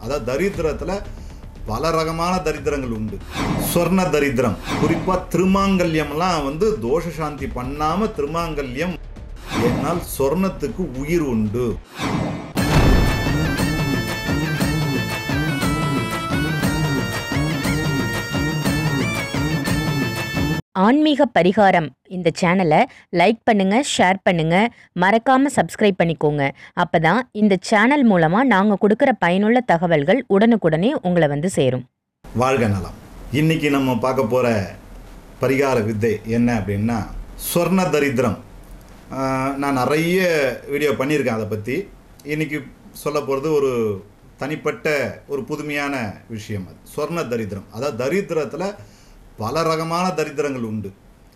அதாவது தரித்திரத்தில் பல ரகமான தரித்திரங்கள் உண்டு சொர்ண தரித்திரம் குறிப்பாக திருமாங்கல்யம்லாம் வந்து தோஷ சாந்தி பண்ணாமல் திருமாங்கல்யம் என்னால் சொர்ணத்துக்கு உயிர் உண்டு ஆன்மீக பரிகாரம் இந்த சேனலை லைக் பண்ணுங்க ஷேர் பண்ணுங்க மறக்காம சப்ஸ்கிரைப் பண்ணிக்கோங்க அப்பதான் இந்த சேனல் மூலமா நாங்க கொடுக்கிற பயனுள்ள தகவல்கள் உடனுக்குடனே உங்களை வந்து சேரும் வாழ்க நலம் இன்னைக்கு நம்ம பார்க்க போகிற பரிகார வித்தை என்ன அப்படின்னா சொர்ண தரித்திரம் ஆஹ் நான் நிறைய வீடியோ பண்ணியிருக்கேன் அதை பற்றி இன்னைக்கு சொல்ல போகிறது ஒரு தனிப்பட்ட ஒரு புதுமையான விஷயம் அது சொர்ண தரித்திரம் அதாவது தரித்திரத்தில் பல ரகமான தரித்திரங்கள் உண்டு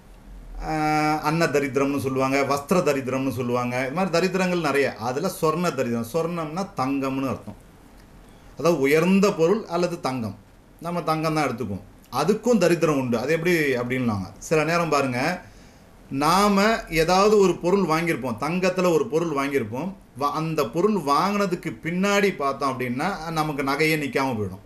ஆஹ் அன்ன தரித்திரம்னு சொல்லுவாங்க வஸ்திர தரித்திரம்னு சொல்லுவாங்க இது மாதிரி தரித்திரங்கள் நிறைய அதில் சொர்ண தரித்திரம் சொர்ணம்னா தங்கம்னு அர்த்தம் அதாவது உயர்ந்த பொருள் அல்லது தங்கம் நம்ம தங்கம் தான் எடுத்துக்குவோம் அதுக்கும் தரித்திரம் உண்டு அது எப்படி அப்படின்லாங்க சில நேரம் பாருங்க நாம் ஏதாவது ஒரு பொருள் வாங்கியிருப்போம் தங்கத்தில் ஒரு பொருள் வாங்கியிருப்போம் வா- அந்த பொருள் வாங்கினதுக்கு பின்னாடி பார்த்தோம் அப்படின்னா நமக்கு நகையே நிற்காம போயிடும்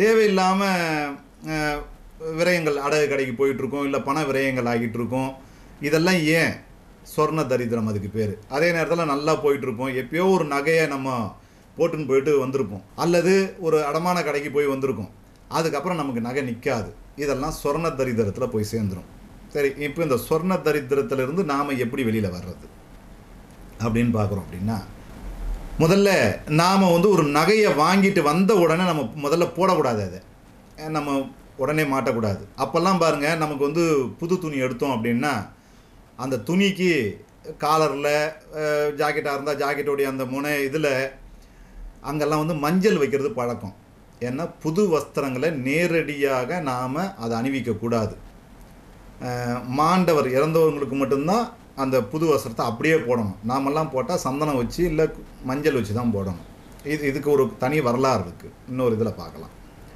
தேவையில்லாமல் விரயங்கள் அடகு கடைக்கு போயிட்டுருக்கோம் இல்லை பண விரயங்கள் ஆகிட்டு இருக்கோம் இதெல்லாம் ஏன் சொர்ண தரித்திரம் அதுக்கு பேர் அதே நேரத்தில் நல்லா போயிட்டுருப்போம் எப்பயோ ஒரு நகையை நம்ம போட்டுன்னு போயிட்டு வந்திருப்போம் அல்லது ஒரு அடமான கடைக்கு போய் வந்திருக்கோம் அதுக்கப்புறம் நமக்கு நகை நிற்காது இதெல்லாம் சொர்ண தரித்திரத்தில் போய் சேர்ந்துரும் சரி இப்போ இந்த சொர்ண தரித்திரத்திலிருந்து நாம் எப்படி வெளியில் வர்றது அப்படின்னு பார்க்குறோம் அப்படின்னா முதல்ல நாம் வந்து ஒரு நகையை வாங்கிட்டு வந்த உடனே நம்ம முதல்ல போடக்கூடாது அதை அஹ் நம்ம உடனே மாட்டக்கூடாது அப்போல்லாம் பாருங்கள் நமக்கு வந்து புது துணி எடுத்தோம் அப்படின்னா அந்த துணிக்கு காலரில் ஜாக்கெட்டாக இருந்தால் ஜாக்கெட்டோடைய அந்த முனை இதில் அங்கெல்லாம் வந்து மஞ்சள் வைக்கிறது பழக்கம் ஏன்னா புது வஸ்திரங்களை நேரடியாக நாம் அதை அணிவிக்கக்கூடாது அஹ் மாண்டவர் இறந்தவங்களுக்கு மட்டும்தான் அந்த புது வஸ்திரத்தை அப்படியே போடணும் நாமெல்லாம் போட்டால் சந்தனம் வச்சு இல்லை மஞ்சள் வச்சு தான் போடணும் இது இதுக்கு ஒரு தனி வரலாறு இருக்குது இன்னொரு இதில் பார்க்கலாம்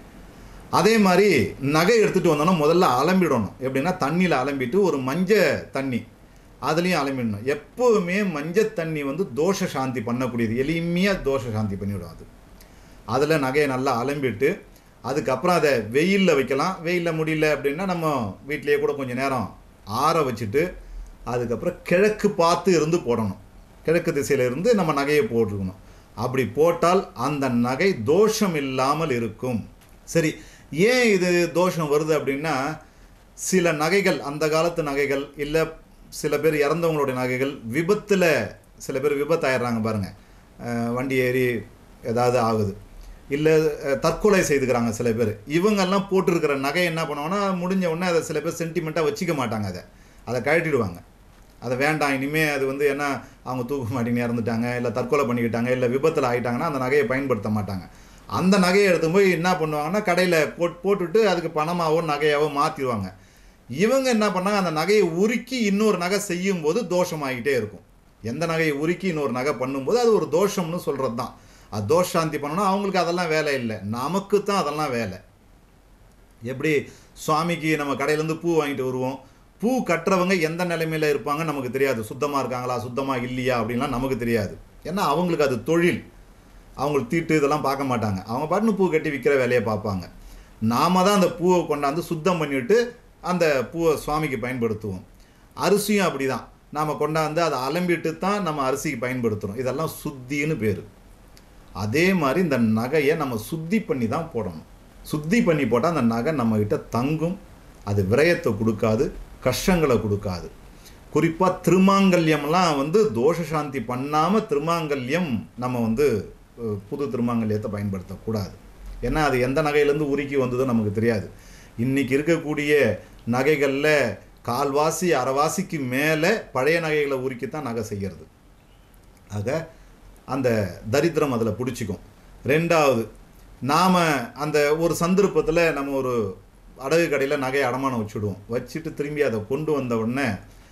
அதே மாதிரி நகை எடுத்துகிட்டு வந்தோன்னா முதல்ல அலம்பிடணும் எப்படின்னா தண்ணியில் அலம்பிட்டு ஒரு மஞ்ச தண்ணி அதுலேயும் அலம்பிடணும் எப்போவுமே மஞ்சள் தண்ணி வந்து தோஷ சாந்தி பண்ணக்கூடியது எளிமையாக தோஷ சாந்தி பண்ணிவிடும் அது அதில் நகையை நல்லா அலம்பிட்டு அதுக்கப்புறம் அதை வெயிலில் வைக்கலாம் வெயிலில் முடியல அப்படின்னா நம்ம வீட்டிலேயே கூட கொஞ்சம் நேரம் ஆற வச்சுட்டு அதுக்கப்புறம் கிழக்கு பார்த்து இருந்து போடணும் கிழக்கு திசையில இருந்து நம்ம நகையை போட்டுருக்கணும் அப்படி போட்டால் அந்த நகை தோஷம் இல்லாமல் இருக்கும் சரி ஏன் இது தோஷம் வருது அப்படின்னா சில நகைகள் அந்த காலத்து நகைகள் இல்லை சில பேர் இறந்தவங்களுடைய நகைகள் விபத்தில் சில பேர் விபத்தாயிடுறாங்க பாருங்கள் அஹ் வண்டி ஏறி ஏதாவது ஆகுது இல்லை அஹ், தற்கொலை செய்துக்கிறாங்க சில பேர் இவங்கெல்லாம் போட்டிருக்கிற நகை என்ன பண்ணுவாங்கன்னா முடிஞ்ச உடனே அதை சில பேர் சென்டிமெண்ட்டாக வச்சுக்க மாட்டாங்க அதை அதை கழட்டிடுவாங்க அதை வேண்டாம் இனிமேல் அது வந்து என்ன அவங்க தூக்க மாட்டின்னு இறந்துட்டாங்க இல்லை தற்கொலை பண்ணிக்கிட்டாங்க இல்லை விபத்தில் ஆகிட்டாங்கன்னா அந்த நகையை பயன்படுத்த மாட்டாங்க அந்த நகையை எடுத்து போய் என்ன பண்ணுவாங்கன்னா கடையில் போட் போட்டுட்டு அதுக்கு பணமாவோ நகையாவோ மாற்றிடுவாங்க இவங்க என்ன பண்ணாங்க அந்த நகையை உருக்கி இன்னொரு நகை செய்யும் போது தோஷமாகிட்டே இருக்கும் எந்த நகையை உருக்கி இன்னொரு நகை பண்ணும்போது அது ஒரு தோஷம்னு சொல்கிறது தான் அது தோஷாந்தி பண்ணணும் அவங்களுக்கு அதெல்லாம் வேலை இல்லை நமக்கு தான் அதெல்லாம் வேலை எப்படி சுவாமிக்கு நம்ம கடையிலேருந்து பூ வாங்கிட்டு வருவோம் பூ கட்டுறவங்க எந்த நிலைமையில் இருப்பாங்க நமக்கு தெரியாது சுத்தமாக இருக்காங்களா சுத்தமாக இல்லையா அப்படின்லாம் நமக்கு தெரியாது ஏன்னா அவங்களுக்கு அது தொழில் அவங்களுக்கு தீட்டு இதெல்லாம் பார்க்க மாட்டாங்க அவங்க பாட்டுன்னு பூ கட்டி விற்கிற வேலையை பார்ப்பாங்க நாம தான் அந்த பூவை கொண்டாந்து சுத்தம் பண்ணிவிட்டு அந்த பூவை சுவாமிக்கு பயன்படுத்துவோம் அரிசியும் அப்படி தான் நாம் கொண்டாந்து அதை அலம்பிட்டு தான் நம்ம அரிசிக்கு பயன்படுத்துகிறோம் இதெல்லாம் சுத்தின்னு பேர் அதே மாதிரி இந்த நகையை நம்ம சுத்தி பண்ணி தான் போடணும் சுத்தி பண்ணி போட்டால் அந்த நகை நம்மக்கிட்ட தங்கும் அது விரயத்தை கொடுக்காது கஷ்டங்களை கொடுக்காது குறிப்பாக திருமாங்கல்யம்லாம் வந்து தோஷ சாந்தி பண்ணாமல் திருமாங்கல்யம் நம்ம வந்து அஹ், புது திருமாங்கல்யத்தை பயன்படுத்தக்கூடாது ஏன்னா அது எந்த நகையிலேருந்து உருக்கி வந்ததோ நமக்கு தெரியாது இன்றைக்கி இருக்கக்கூடிய நகைகளில் கால்வாசி அரைவாசிக்கு மேலே பழைய நகைகளை உருக்கி தான் நகை செய்கிறது ஆக அந்த தரித்திரம் அதில் பிடிச்சிக்கும் ரெண்டாவது நாம் அந்த ஒரு சந்தர்ப்பத்தில் நம்ம ஒரு அடகு கடையில் நகையை அடமானம் வச்சுடுவோம் வச்சுட்டு திரும்பி அதை கொண்டு வந்த உடனே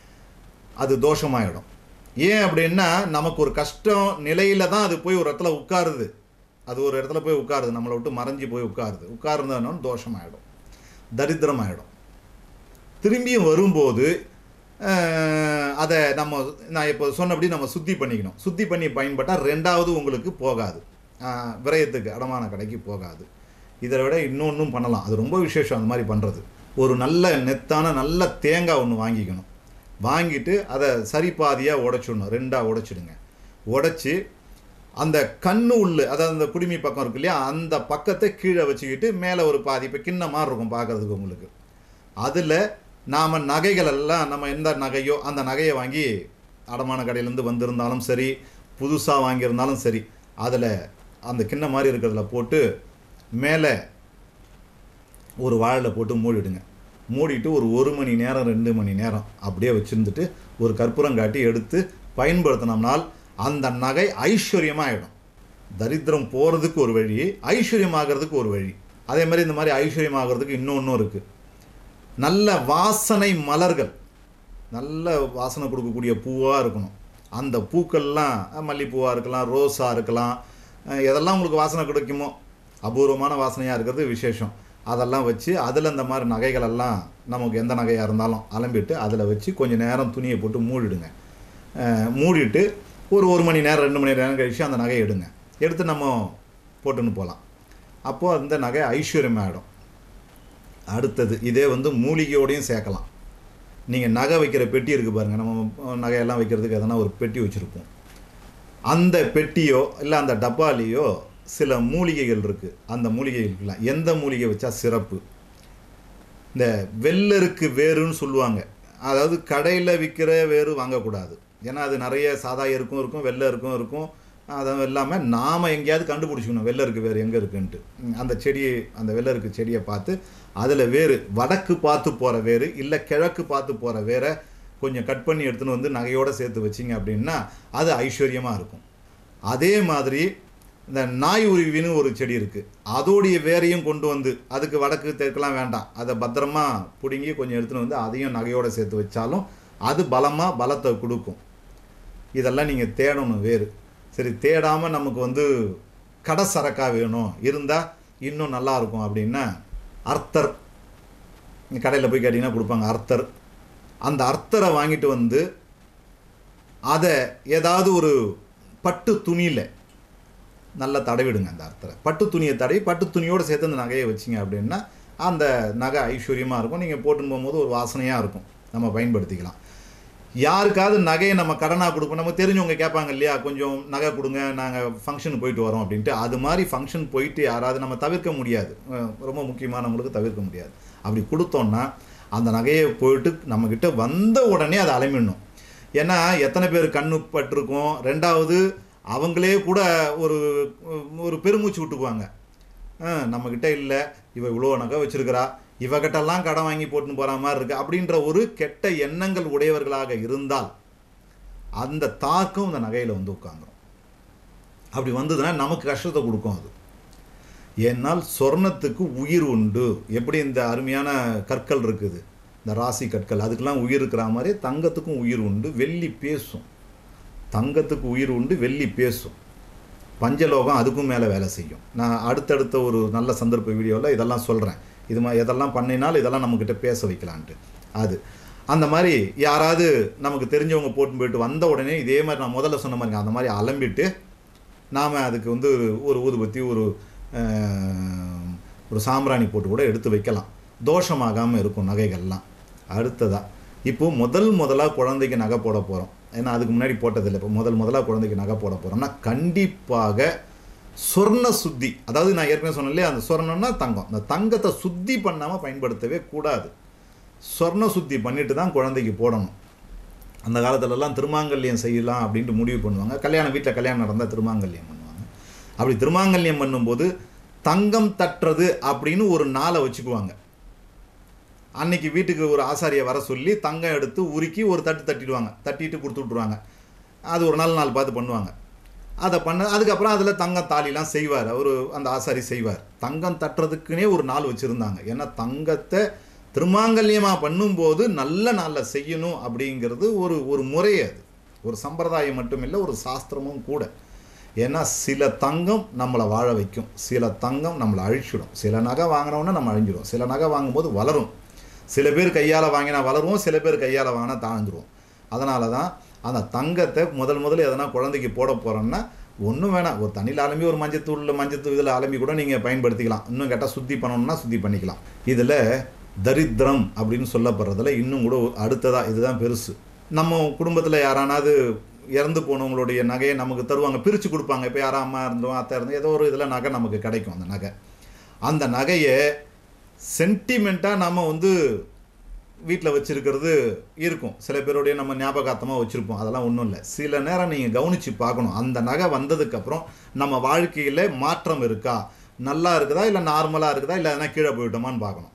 அது தோஷமாயிடும் ஏன் அப்படின்னா நமக்கு ஒரு கஷ்டம் நிலையில தான் அது போய் ஒரு இடத்துல உட்காருது அது ஒரு இடத்துல போய் உட்காருது நம்மளை விட்டு மறைஞ்சு போய் உட்காருது உட்கார்ந்தோன்னு தோஷமாயிடும் தரித்திரமாயிடும் திரும்பியும் வரும்போது அஹ், அதை நம்ம நான் இப்போ சொன்னபடி நம்ம சுத்தி பண்ணிக்கணும் சுத்தி பண்ணி பயன்பட்டால் ரெண்டாவது உங்களுக்கு போகாது ஆஹ், விரயத்துக்கு அடமான கடைக்கு போகாது இதை விட இன்னொன்றும் பண்ணலாம் அது ரொம்ப விசேஷம் அந்த மாதிரி பண்ணுறது ஒரு நல்ல நெத்தான நல்ல தேங்காய் ஒன்று வாங்கிக்கணும் வாங்கிட்டு அதை சரி பாதியாக உடைச்சிடணும் ரெண்டாக உடைச்சிடுங்க உடைச்சி அந்த கண்ணு உள்ள அதாவது அந்த குடுமி பக்கம் இருக்கு இல்லையா அந்த பக்கத்தை கீழே வச்சுக்கிட்டு மேலே ஒரு பாதி இப்போ கிண்ண மாதிரி இருக்கும் பார்க்குறதுக்கு உங்களுக்கு அதில் நாம் நகைகள் எல்லாம் நம்ம எந்த நகையோ அந்த நகையை வாங்கி அடமான கடையிலேருந்து வந்திருந்தாலும் சரி புதுசாக வாங்கியிருந்தாலும் சரி அதில் அந்த கிண்ண மாதிரி இருக்கிறதுல போட்டு மேலே ஒரு வாழையில் போட்டு மூடிடுங்க மூடிட்டு ஒரு ஒரு மணி நேரம் ரெண்டு மணி நேரம் அப்படியே வச்சுருந்துட்டு ஒரு கற்பூரம் காட்டி எடுத்து பயன்படுத்தினோம்னால் அந்த நகை ஐஸ்வர்யமாக ஆகிடும் தரித்திரம் போகிறதுக்கு ஒரு வழி ஐஸ்வர்யமாகிறதுக்கு ஒரு வழி அதே மாதிரி இந்த மாதிரி ஐஸ்வர்யமாகிறதுக்கு இன்னொன்றும் இருக்குது நல்ல வாசனை மலர்கள் நல்ல வாசனை கொடுக்கக்கூடிய பூவாக இருக்கணும் அந்த பூக்கள்லாம் அஹ், மல்லிப்பூவாக இருக்கலாம் ரோஸாக இருக்கலாம் அஹ், எதெல்லாம் உங்களுக்கு வாசனை கிடைக்குமோ அபூர்வமான வாசனையாக இருக்கிறது விசேஷம் அதெல்லாம் வச்சு அதில் இந்த மாதிரி நகைகள் எல்லாம் நமக்கு எந்த நகையாக இருந்தாலும் அலம்பிட்டு அதில் வச்சு கொஞ்சம் நேரம் துணியை போட்டு மூடிடுங்க அஹ், மூடிட்டு ஒரு ஒரு மணி நேரம் ரெண்டு மணி நேரம் கழிச்சு அந்த நகையை எடுங்க எடுத்து நம்ம போட்டுன்னு போகலாம் அப்போது அந்த நகை ஐஸ்வர்யமாகிடும் அடுத்தது இதே வந்து மூலிகையோடையும் சேர்க்கலாம் நீங்கள் நகை வைக்கிற பெட்டி இருக்குது பாருங்கள் நம்ம நகையெல்லாம் வைக்கிறதுக்கு எதனா ஒரு பெட்டி வச்சுருப்போம் அந்த பெட்டியோ இல்லை அந்த டப்பாலேயோ சில மூலிகைகள் இருக்குது அந்த மூலிகைகளுக்கெல்லாம் எந்த மூலிகை வச்சா சிறப்பு இந்த வெள்ளருக்கு வேருன்னு சொல்லுவாங்க அதாவது கடையில் விற்கிற வேறு வாங்கக்கூடாது ஏன்னா அது நிறைய சாதா இருக்கும் இருக்கும் வெள்ளை இருக்கும் இருக்கும் அது இல்லாமல் நாம் எங்கேயாவது கண்டுபிடிச்சிக்கணும் வெள்ளருக்கு வேறு எங்கே இருக்குன்ட்டு ம், அந்த செடியை அந்த வெள்ளருக்கு செடியை பார்த்து அதில் வேறு வடக்கு பார்த்து போகிற வேறு இல்லை கிழக்கு பார்த்து போகிற வேரை கொஞ்சம் கட் பண்ணி எடுத்துன்னு வந்து நகையோடு சேர்த்து வச்சிங்க அப்படின்னா அது ஐஸ்வர்யமாக இருக்கும் அதே மாதிரி இந்த நாய் உருவின்னு ஒரு செடி இருக்குது அதோடைய வேரையும் கொண்டு வந்து அதுக்கு வடக்கு தெற்கெல்லாம் வேண்டாம் அதை பத்திரமா பிடுங்கி கொஞ்சம் எடுத்துன்னு வந்து அதையும் நகையோடு சேர்த்து வச்சாலும் அது பலமாக பலத்தை கொடுக்கும் இதெல்லாம் நீங்கள் தேடணும் வேறு சரி தேடாமல் நமக்கு வந்து கடை சரக்காக வேணும் இருந்தால் இன்னும் நல்லா இருக்கும் அப்படின்னா அர்த்தர் கடையில் போய் கேட்டிங்கன்னா கொடுப்பாங்க அர்த்தர் அந்த அர்த்தரை வாங்கிட்டு வந்து அதை ஏதாவது ஒரு பட்டு துணியில் நல்லா தடவிடுங்க அந்த அர்த்தரை பட்டு துணியை தடவி பட்டு துணியோடு சேர்த்து அந்த நகையை வச்சிங்க அப்படின்னா அந்த நகை ஐஸ்வர்யமாக இருக்கும் நீங்கள் போட்டுன்னு போகும்போது ஒரு வாசனையாக இருக்கும் நம்ம பயன்படுத்திக்கலாம் யாருக்காவது நகையை நம்ம கடனாக கொடுப்போம் நம்ம தெரிஞ்சவங்க கேட்பாங்க இல்லையா கொஞ்சம் நகை கொடுங்க நாங்கள் ஃபங்க்ஷனுக்கு போயிட்டு வரோம் அப்படின்ட்டு அது மாதிரி ஃபங்க்ஷன் போயிட்டு யாராவது நம்ம தவிர்க்க முடியாது அஹ் ரொம்ப முக்கியமானவங்களுக்கு தவிர்க்க முடியாது அப்படி கொடுத்தோன்னா அந்த நகையை போயிட்டு நம்மக்கிட்ட வந்த உடனே அதை அலைமிடணும் ஏன்னா எத்தனை பேர் கண்ணு பட்டிருக்கோம் ரெண்டாவது அவங்களே கூட ஒரு ஒரு பெருமூச்சு விட்டுக்குவாங்க ஆ, நம்மக்கிட்ட இல்லை இவ இவ்வளோ நகை வச்சிருக்கிறா இவகிட்டெல்லாம் கடன் வாங்கி போட்டுன்னு போகிற மாதிரி இருக்கு அப்படின்ற ஒரு கெட்ட எண்ணங்கள் உடையவர்களாக இருந்தால் அந்த தாக்கம் இந்த நகையில் வந்து உட்காந்துரும் அப்படி வந்ததுன்னா நமக்கு கஷ்டத்தை கொடுக்கும் அது ஏன்னால் சொர்ணத்துக்கு உயிர் உண்டு எப்படி இந்த அருமையான கற்கள் இருக்குது இந்த ராசி கற்கள் அதுக்கெல்லாம் உயிர் இருக்கிற மாதிரி தங்கத்துக்கும் உயிர் உண்டு வெள்ளி பேசும் தங்கத்துக்கு உயிர் உண்டு வெள்ளி பேசும் பஞ்சலோகம் அதுக்கும் மேலே வேலை செய்யும் நான் அடுத்தடுத்த ஒரு நல்ல சந்தர்ப்ப வீடியோவில் இதெல்லாம் சொல்கிறேன் இது மாதிரி எதெல்லாம் பண்ணினால் இதெல்லாம் நம்மக்கிட்ட பேச வைக்கலான்ட்டு அது அந்த மாதிரி யாராவது நமக்கு தெரிஞ்சவங்க போட்டு போயிட்டு வந்த உடனே இதே மாதிரி நான் முதல்ல சொன்ன மாதிரி அந்த மாதிரி அலம்பிட்டு நாம் அதுக்கு வந்து ஒரு ஊதுபத்தி ஒரு அஹ், ஒரு சாம்பிராணி போட்டு கூட எடுத்து வைக்கலாம் தோஷமாகாமல் இருக்கும் நகைகள்லாம் அடுத்ததா இப்போ முதல் முதலாக குழந்தைக்கு நகை போட போகிறோம் ஏன்னா அதுக்கு முன்னாடி போட்டதில்லை இப்போ முதல் முதலாக குழந்தைக்கு நகை போட போகிறோம்னா கண்டிப்பாக சொர்ண சுத்தி அதாவது நான் ஏற்கனவே சொன்னேன் இல்லையா அந்த சொர்ணம்னா தங்கம் அந்த தங்கத்தை சுத்தி பண்ணாமல் பயன்படுத்தவே கூடாது சொர்ண சுத்தி பண்ணிட்டு தான் குழந்தைக்கு போடணும் அந்த காலத்துலலாம் திருமாங்கல்யம் செய்யலாம் அப்படின்ட்டு முடிவு பண்ணுவாங்க கல்யாணம் வீட்டில் கல்யாணம் நடந்தால் திருமாங்கல்யம் பண்ணுவாங்க அப்படி திருமாங்கல்யம் பண்ணும்போது தங்கம் தட்டுறது அப்படின்னு ஒரு நாளை வச்சுக்குவாங்க அன்னைக்கு வீட்டுக்கு ஒரு ஆசாரியை வர சொல்லி தங்கம் எடுத்து உருக்கி ஒரு தட்டு தட்டிடுவாங்க தட்டிட்டு கொடுத்து விட்ருவாங்க அது ஒரு நாள் நாள் பார்த்து பண்ணுவாங்க அதை பண்ண அதுக்கப்புறம் அதில் தங்கம் தாலிலாம் செய்வார் அவர் அந்த ஆசாரி செய்வார் தங்கம் தட்டுறதுக்குனே ஒரு நாள் வச்சுருந்தாங்க ஏன்னா தங்கத்தை திருமாங்கல்யமாக பண்ணும்போது நல்ல நாளில் செய்யணும் அப்படிங்கிறது ஒரு ஒரு முறை அது ஒரு சம்பிரதாயம் மட்டும் இல்லை ஒரு சாஸ்திரமும் கூட ஏன்னா சில தங்கம் நம்மளை வாழ வைக்கும் சில தங்கம் நம்மளை அழிச்சிடும் சில நகை வாங்கினோன்னா நம்ம அழிஞ்சிடும் சில நகை வாங்கும்போது வளரும் சில பேர் கையால் வாங்கினா வளருவோம் சில பேர் கையால் வாங்கினா தாழ்ந்துருவோம் அதனால தான் அந்த தங்கத்தை முதல் முதல்ல எதனா குழந்தைக்கு போட போகிறோம்னா ஒன்றும் வேணாம் ஒரு தண்ணியில் அலம்பி ஒரு மஞ்சத்தூள் மஞ்சத்தூள் இதில் அலம்பி கூட நீங்கள் பயன்படுத்திக்கலாம் இன்னும் கேட்டால் சுத்தி பண்ணணும்னா சுத்தி பண்ணிக்கலாம் இதில் தரித்திரம் அப்படின்னு சொல்லப்படுறதுல இன்னும் கூட அடுத்ததாக இதுதான் பெருசு நம்ம குடும்பத்தில் யாரானாவது இறந்து போனவங்களுடைய நகையை நமக்கு தருவாங்க பிரித்து கொடுப்பாங்க இப்போ யாரா அம்மா இருந்தோம் அத்தை இருந்தோம் ஏதோ ஒரு இதில் நகை நமக்கு கிடைக்கும் அந்த நகை அந்த நகையை சென்டிமெண்ட்டாக நம்ம வந்து வீட்டில் வச்சிருக்கிறது இருக்கும் சில பேருடைய நம்ம ஞாபகார்த்தமாக வச்சுருப்போம் அதெல்லாம் ஒன்றும் இல்லை சில நேரம் நீங்கள் கவனித்து பார்க்கணும் அந்த நகை வந்ததுக்கப்புறம் நம்ம வாழ்க்கையில் மாற்றம் இருக்கா நல்லா இருக்குதா இல்லை நார்மலாக இருக்குதா இல்லை எதனா கீழே போயிட்டோமான்னு பார்க்கணும்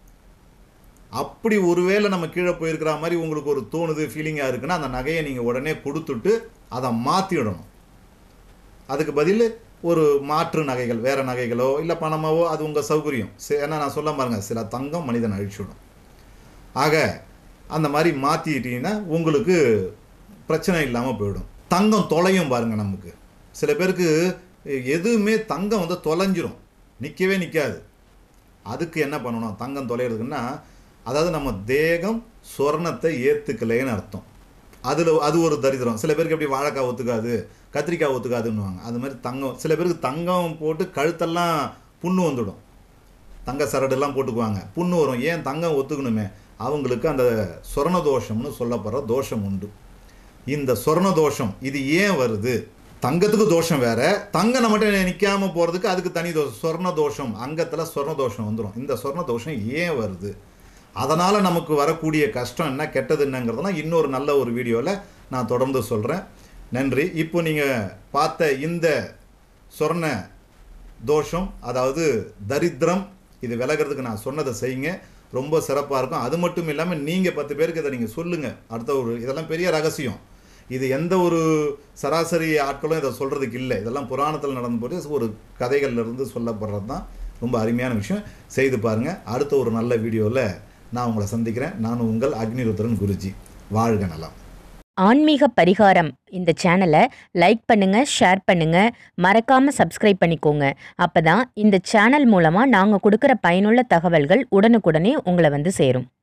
அப்படி ஒருவேளை நம்ம கீழே போயிருக்கிற மாதிரி உங்களுக்கு ஒரு தோணுது ஃபீலிங்காக இருக்குன்னா அந்த நகையை நீங்கள் உடனே கொடுத்துட்டு அதை மாற்றிடணும் அதுக்கு பதில் ஒரு மாற்று நகைகள் வேறு நகைகளோ இல்லை பணமாவோ அது உங்கள் சௌகரியம் சரி, ஏன்னா நான் சொல்ல பாருங்க சில தங்கம் மனிதன் அழிச்சுடும் ஆக அந்த மாதிரி மாற்றிட்டீங்கன்னா உங்களுக்கு பிரச்சனை இல்லாமல் போயிடும் தங்கம் தொலையும் பாருங்க நமக்கு சில பேருக்கு எதுவுமே தங்கம் வந்து தொலைஞ்சிரும் நிற்கவே நிற்காது அதுக்கு என்ன பண்ணணும் தங்கம் தொலைகிறதுக்குன்னா அதாவது நம்ம தேகம் சொர்ணத்தை ஏற்றுக்கலைன்னு அர்த்தம் அதில் அது ஒரு தரித்திரம் சில பேருக்கு எப்படி வாழைக்காய் ஒத்துக்காது கத்திரிக்காய் ஒத்துக்காதுன்னுவாங்க அது மாதிரி தங்கம் சில பேருக்கு தங்கம் போட்டு கழுத்தெல்லாம் புண்ணு வந்துடும் தங்க சரடுலாம் போட்டுக்குவாங்க புண்ணு வரும் ஏன் தங்கம் ஒத்துக்கணுமே அவங்களுக்கு அந்த சொர்ண தோஷம்னு சொல்லப்படுற தோஷம் உண்டு இந்த சொர்ண தோஷம் இது ஏன் வருது தங்கத்துக்கு தோஷம் வேற தங்கம் நம்மகிட்ட நிற்காம போகிறதுக்கு அதுக்கு தனி தோஷம் சொர்ண தோஷம் அங்கத்தில் சொர்ண தோஷம் வந்துடும் இந்த சொர்ண தோஷம் ஏன் வருது அதனால் நமக்கு வரக்கூடிய கஷ்டம் என்ன கெட்டது என்னங்கிறதெல்லாம் இன்னொரு நல்ல ஒரு வீடியோவில் நான் தொடர்ந்து சொல்கிறேன் நன்றி இப்போ நீங்கள் பார்த்த இந்த சொர்ண தோஷம் அதாவது தரித்திரம் இது விலகிறதுக்கு நான் சொன்னதை செய்யுங்க ரொம்ப சிறப்பாக இருக்கும் அது மட்டும் இல்லாமல் நீங்கள் பத்து பேருக்கு இதை நீங்கள் சொல்லுங்கள் அடுத்த ஒரு இதெல்லாம் பெரிய ரகசியம் இது எந்த ஒரு சராசரி ஆட்களும் இதை சொல்கிறதுக்கு இல்லை இதெல்லாம் புராணத்தில் நடந்த போது ஒரு கதைகள்ல இருந்து சொல்லப்படுறது தான் ரொம்ப அருமையான விஷயம் செய்து பாருங்கள் அடுத்த ஒரு நல்ல வீடியோவில் நான் உங்களை சந்திக்கிறேன் நான் உங்கள் அக்னிருத்ரன் குருஜி வாழ்க நலம் ஆன்மீக பரிகாரம் இந்த சேனலை லைக் பண்ணுங்க ஷேர் பண்ணுங்க மறக்காம சப்ஸ்கிரைப் பண்ணிக்கோங்க அப்பதான் இந்த சேனல் மூலமா நாங்க கொடுக்குற பயனுள்ள தகவல்கள் உடனுக்குடனே உங்களை வந்து சேரும்